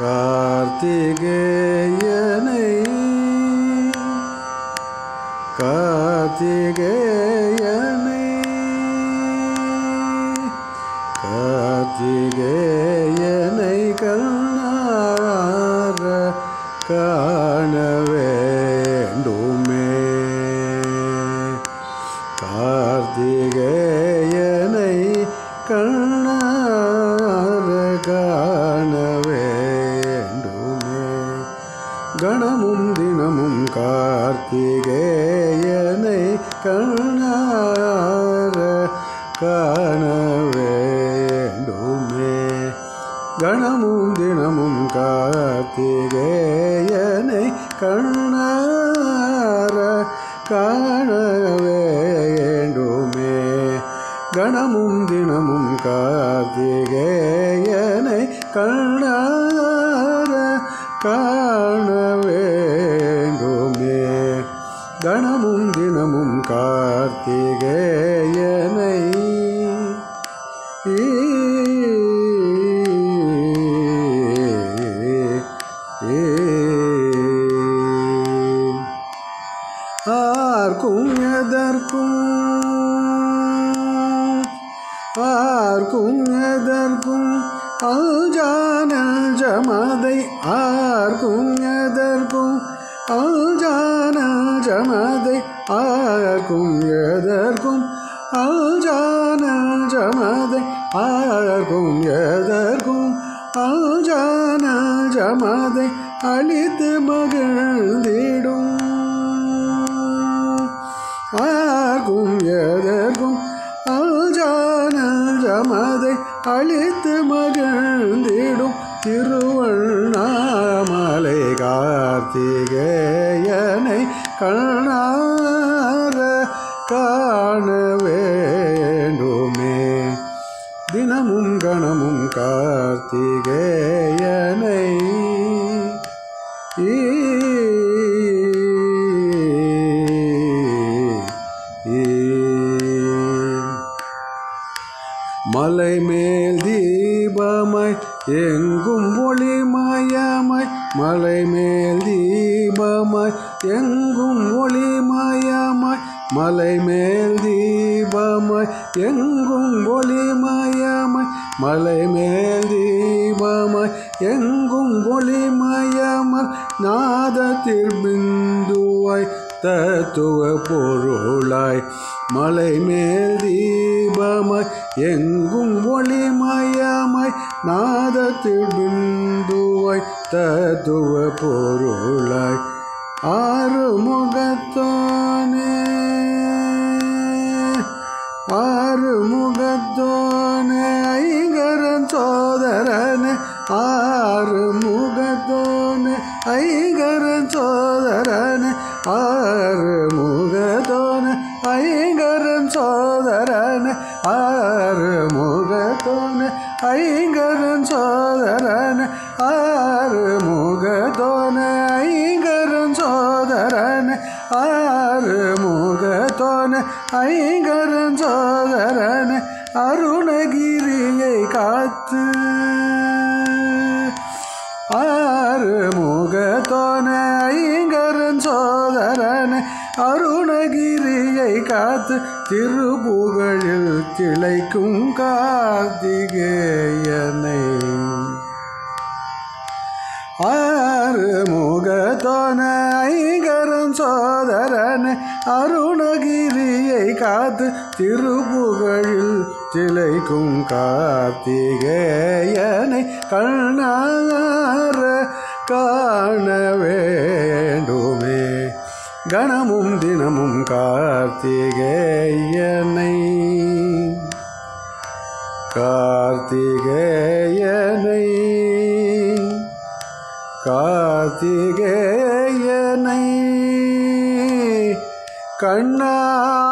கார்த்திகேயனை கார்த்திகேயனை கார்த்திகேயனை கண்ணார காண வேண்டுமே கார்த்திகேயனை கண்ணார காண வேண்டுமே கணமும் தினமும் கார்த்திகேயனை கண்ணார காண வேண்டுமே கணமும் தினமும் கார்த்திகேயனை கண்ணார காண வேண்டுமே கணமும் தினமும் கார்த்திகேயனை கண்ணார காண வேண்டுமே கணமும் தினமும் கார்த்திகேயனை ஆர்க்கும் எதற்கும் ஆர்க்கும் எதற்கும் அல்ஜான ஜமதை ஆர்க்கும் எதற்கும் அல்ஜான ஜமதை ஆர்க்கும் எதற்கும் அல்ஜான ஜமதை ஆர்க்கும் எதற்கும் அல்ஜான ஜமதை அழித்து மகிழ்ந்திடும் ஆகும் எதற்கும் அல்ஜான ஜமதை அழித்து மகிழ்ந்திடும் திருவண்ணாமலை கார்த்திகேயனை கண்ணார காண வேண்டுமே தினமும் கணமும் கார்த்திகேயனை மலை மேல் தீபமாய் எங்கும் ஒளிமயமாய் மலை மேல் தீபமாய் எங்கும் ஒளிமயமாய் மலை மேல் தீபமாய் எங்கும் ஒளிமயமாய் மலை மேல் தீபமாய் எங்கும் ஒளிமயமாய் நாதத்தில் பிந்துவாய் தத்துவ பொருளாய் மலை மேல் தீபமாய் எங்கும் ஒளிமயமாய் நாதத்தில் பிந்துவாய் தத்துவ பொருளாய் ஆறு முகத்தோனே ஆறு முகத்தோனே ஐங்கரன் சோதரனே ஆறு முகத்தோனே ஐங்கரன் சோதரனே ஆறு முகத்தோனே ஐங்கரன் சோதரனே ஆறு முகத்தோனே ஐங்கரன் சோதரனே ஆறு முகத்தோனே ஐங்கரன் சோதரனே ஆறு முகத்தோனே ஐங்கரன் சோதரனே அருணகிரியை காத்து ஆறு முகத்தோன ஐங்கரன் சோதரன் அருணகிரியை காத்து திருப்புகழில் திளைக்கும் கார்த்திகேயனை ஆறு முகத்தோன ஐங்கரன் சோதரன் அருணகிரியை காத்து திருப்புகழில் திளைக்கும் கார்த்திகேயனை கண்ணார காண வேண்டுமே கணமும் தினமும் கார்த்திகேயனை கார்த்திகேயனை கார்த்திகேயனை கண்ணா